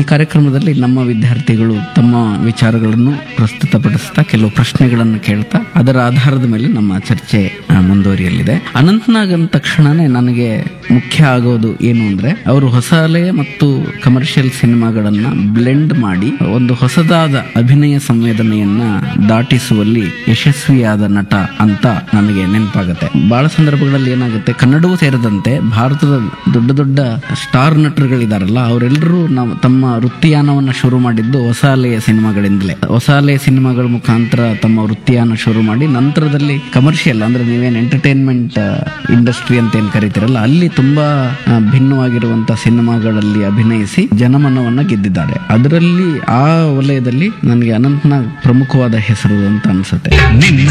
ಈ ಕಾರ್ಯಕ್ರಮದಲ್ಲಿ ನಮ್ಮ ವಿದ್ಯಾರ್ಥಿಗಳು ತಮ್ಮ ವಿಚಾರಗಳನ್ನು ಪ್ರಸ್ತುತಪಡಿಸ್ತಾ ಕೆಲವು ಪ್ರಶ್ನೆಗಳನ್ನು ಕೇಳ್ತಾ ಅದರ ಆಧಾರದ ಮೇಲೆ ನಮ್ಮ ಚರ್ಚೆ ಆ, ಮುಂದುವರಿಯಲಿದೆ ಅನಂತನಾಗ್ ಅಂದ ತಕ್ಷಣನೇ ನನಗೆ ಮುಖ್ಯ ಆಗೋದು ಏನು ಅಂದ್ರೆ ಅವರು ಹೊಸ ಅಲೆಯ ಮತ್ತು ಕಮರ್ಷಿಯಲ್ ಸಿನಿಮಾಗಳನ್ನ ಬ್ಲೆಂಡ್ ಮಾಡಿ ಒಂದು ಹೊಸದಾದ ಅಭಿನಯ ಸಂವೇದನೆಯನ್ನ ದಾಟಿಸುವಲ್ಲಿ ಯಶಸ್ವಿಯಾದ ನಟ ಅಂತ ನನಗೆ ನೆನಪಾಗುತ್ತೆ ಬಹಳ ಸಂದರ್ಭಗಳಲ್ಲಿ ಏನಾಗುತ್ತೆ ಕನ್ನಡವೂ ಸೇರಿದಂತೆ ಭಾರತದ ದೊಡ್ಡ ದೊಡ್ಡ ಸ್ಟಾರ್ ನಟರುಗಳಿದಾರಲ್ಲ ಅವರೆಲ್ಲರೂ ನಾವು ತಮ್ಮ ವೃತ್ತಿಯಾನವನ್ನ ಶುರು ಮಾಡಿದ್ದು ಹೊಸ ಅಲೆಯ ಸಿನಿಮಾಗಳಿಂದಲೇ ಹೊಸ ಅಲೆಯ ಸಿನಿಮಾಗಳ ಮುಖಾಂತರ ತಮ್ಮ ವೃತ್ತಿಯಾನ ಶುರು ಮಾಡಿ ನಂತರದಲ್ಲಿ ಕಮರ್ಷಿಯಲ್ ಅಂದ್ರೆ ನೀವೇನ್ ಎಂಟರ್ಟೈನ್ಮೆಂಟ್ ಇಂಡಸ್ಟ್ರಿ ಅಂತ ಏನ್ ಕರಿತೀರಲ್ಲ ಅಲ್ಲಿ ತುಂಬಾ ಆ, ಭಿನ್ನವಾಗಿರುವಂತ ಸಿನಿಮಾಗಳಲ್ಲಿ ಅಭಿನಯಿಸಿ ಜನಮನವನ್ನ ಗೆದ್ದಿದ್ದಾರೆ ಅದರಲ್ಲಿ ಆ ವಲಯದಲ್ಲಿ ನನಗೆ ಅನಂತನಾಗ್ ಪ್ರಮುಖವಾದ ಹೆಸರು ಅಂತ ಅನ್ಸುತ್ತೆ ನಿನ್ನ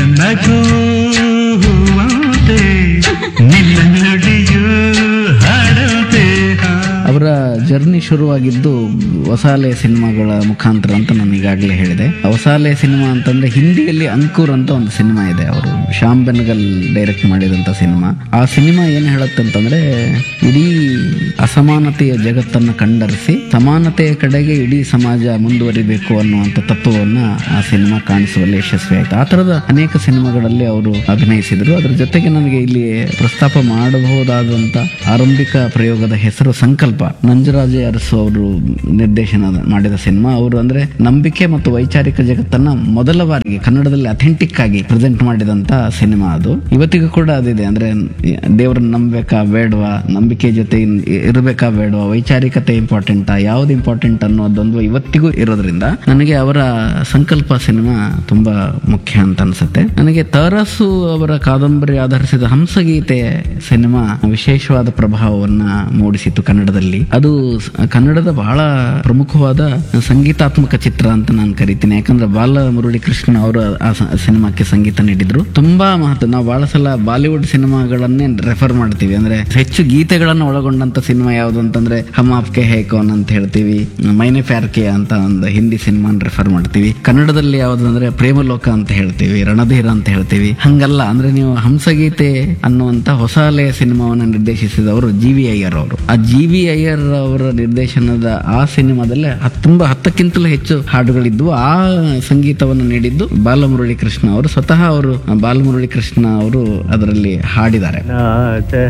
ನಗುವಂತೆ ನಿನ್ನ ನುಡಿಯು ಹಾಡಂತೆ ಅವರ ಜರ್ನಿ ಶುರುವಾಗಿದ್ದು ಹೊಸಾಲೆ ಸಿನಿಮಾಗಳ ಮುಖಾಂತರ ಅಂತ ನಾನು ಈಗಾಗಲೇ ಹೇಳಿದೆ ಹೊಸಾಲೆ ಸಿನಿಮಾ ಅಂತಂದ್ರೆ ಹಿಂದಿಯಲ್ಲಿ ಅಂಕುರ್ ಅಂತ ಒಂದು ಸಿನಿಮಾ ಇದೆ ಅವರು ಶ್ಯಾಮ್ ಬೆನಗಲ್ ಡೈರೆಕ್ಟ್ ಮಾಡಿದಂತ ಸಿನಿಮಾ ಆ ಸಿನಿಮಾ ಏನ್ ಹೇಳುತ್ತಂತಂದ್ರೆ ಇಡೀ ಅಸಮಾನತೆಯ ಜಗತ್ತನ್ನ ಕಂಡರಿಸಿ ಸಮಾನತೆಯ ಕಡೆಗೆ ಇಡೀ ಸಮಾಜ ಮುಂದುವರಿಬೇಕು ಅನ್ನುವಂಥ ತತ್ವವನ್ನ ಆ ಸಿನಿಮಾ ಕಾಣಿಸುವಲ್ಲಿ ಯಶಸ್ವಿ ಆಯ್ತು ಆ ತರದ ಅನೇಕ ಸಿನಿಮಾಗಳಲ್ಲಿ ಅವರು ಅಭಿನಯಿಸಿದರು ಅದ್ರ ಜೊತೆಗೆ ನನಗೆ ಇಲ್ಲಿ ಪ್ರಸ್ತಾಪ ಮಾಡಬಹುದಾದಂತ ಆರಂಭಿಕ ಪ್ರಯೋಗದ ಹೆಸರು ಸಂಕಲ್ಪ ನಂಜರಾಜೆ ಅರಸು ಅವರು ನಿರ್ದೇಶನ ಮಾಡಿದ ಸಿನಿಮಾ ಅವರು ಅಂದ್ರೆ ನಂಬಿಕೆ ಮತ್ತು ವೈಚಾರಿಕ ಜಗತ್ತನ್ನ ಮೊದಲ ಬಾರಿಗೆ ಕನ್ನಡದಲ್ಲಿ ಅಥೆಂಟಿಕ್ ಆಗಿ ಪ್ರೆಸೆಂಟ್ ಮಾಡಿದಂತ ಸಿನಿಮಾ ಅದು ಇವತ್ತಿಗೂ ಕೂಡ ಅದಿದೆ ಅಂದ್ರೆ ದೇವ್ರನ್ನ ನಂಬೇಕಾ ಬೇಡವಾ ನಂಬಿಕೆ ಜೊತೆ ಇನ್- ಇರ್ಬೇಕಾ ಬೇಡವಾ ವೈಚಾರಿಕತೆ ಇಂಪಾರ್ಟೆಂಟಾ ಯಾವ್ದು ಇಂಪಾರ್ಟೆಂಟ್ ಅನ್ನೋದೊಂದು ಇವತ್ತಿಗೂ ಇರೋದ್ರಿಂದ ನನಗೆ ಅವರ ಸಂಕಲ್ಪ ಸಿನಿಮಾ ತುಂಬಾ ಮುಖ್ಯ ಅಂತ ಅನ್ಸುತ್ತೆ ನನಗೆ ತರಸು ಅವರ ಕಾದಂಬರಿ ಆಧರಿಸಿದ ಹಂಸಗೀತೆ ಸಿನಿಮಾ ವಿಶೇಷವಾದ ಪ್ರಭಾವವನ್ನ ಮೂಡಿಸಿತು ಕನ್ನಡದಲ್ಲಿ ಅದು ಸ- ಕನ್ನಡದ ಬಹಳ ಪ್ರಮುಖವಾದ ಸಂಗೀತಾತ್ಮಕ ಚಿತ್ರ ಅಂತ ನಾನು ಕರಿತೀನಿ ಯಾಕಂದ್ರೆ ಬಾಲ ಮುರಳಿ ಕೃಷ್ಣ ಅವರು ಆ ಸ- ಸಿನಿಮಾಕ್ಕೆ ಸಂಗೀತ ನೀಡಿದ್ರು ತುಂಬಾ ಮಹತ್ವ ನಾವು ಬಹಳ ಸಲ ಬಾಲಿವುಡ್ ಸಿನಿಮಾಗಳನ್ನೇ ರೆಫರ್ ಮಾಡ್ತೀವಿ ಅಂದ್ರೆ ಹೆಚ್ಚು ಗೀತೆಗಳನ್ನು ಒಳಗೊಂಡಂತ ಸಿನಿಮಾ ಯಾವುದು ಅಂತಂದ್ರೆ ಹಮ್ ಆಪ್ಕೆ ಹೇ ಕೌನ್ ಅಂತ ಹೇಳ್ತೀವಿ ಮೈನೆ ಪ್ಯಾರ್ ಕೆ ಅಂತ ಒಂದು ಹಿಂದಿ ಸಿನಿಮಾನ ರೆಫರ್ ಮಾಡ್ತೀವಿ ಕನ್ನಡದಲ್ಲಿ ಯಾವ್ದು ಅಂದ್ರೆ ಪ್ರೇಮಲೋಕ ಅಂತ ಹೇಳ್ತೀವಿ ರಣಧೀರ ಅಂತ ಹೇಳ್ತೀವಿ ಹಂಗಲ್ಲ ಅಂದ್ರೆ ನೀವು ಹಂಸಗೀತೆ ಅನ್ನುವಂತ ಹೊಸ ಅಲೆಯ ಸಿನಿಮಾವನ್ನು ನಿರ್ದೇಶಿಸಿದವರು ಜಿ ವಿ ಅಯ್ಯರ್ ಅವರು ಆ ಜಿ ವಿ ಅಯ್ಯರ್ ಅವರ ನಿರ್ದೇಶನದ ಆ ಸಿನಿಮಾದಲ್ಲಿ ಹತ್- ತುಂಬಾ ಹತ್ತಕ್ಕಿಂತಲೂ ಹೆಚ್ಚು ಹಾಡುಗಳಿದ್ವು ಆ ಸಂಗೀತವನ್ನು ನೀಡಿದ್ದು ಬಾಲಮುರಳಿ ಕೃಷ್ಣ ಅವರು ಸ್ವತಃ ಅವರು ಬಾಲಮುರಳಿ ಕೃಷ್ಣ ಅವರು ಅದರಲ್ಲಿ ಹಾಡಿದ್ದಾರೆ ನಾದ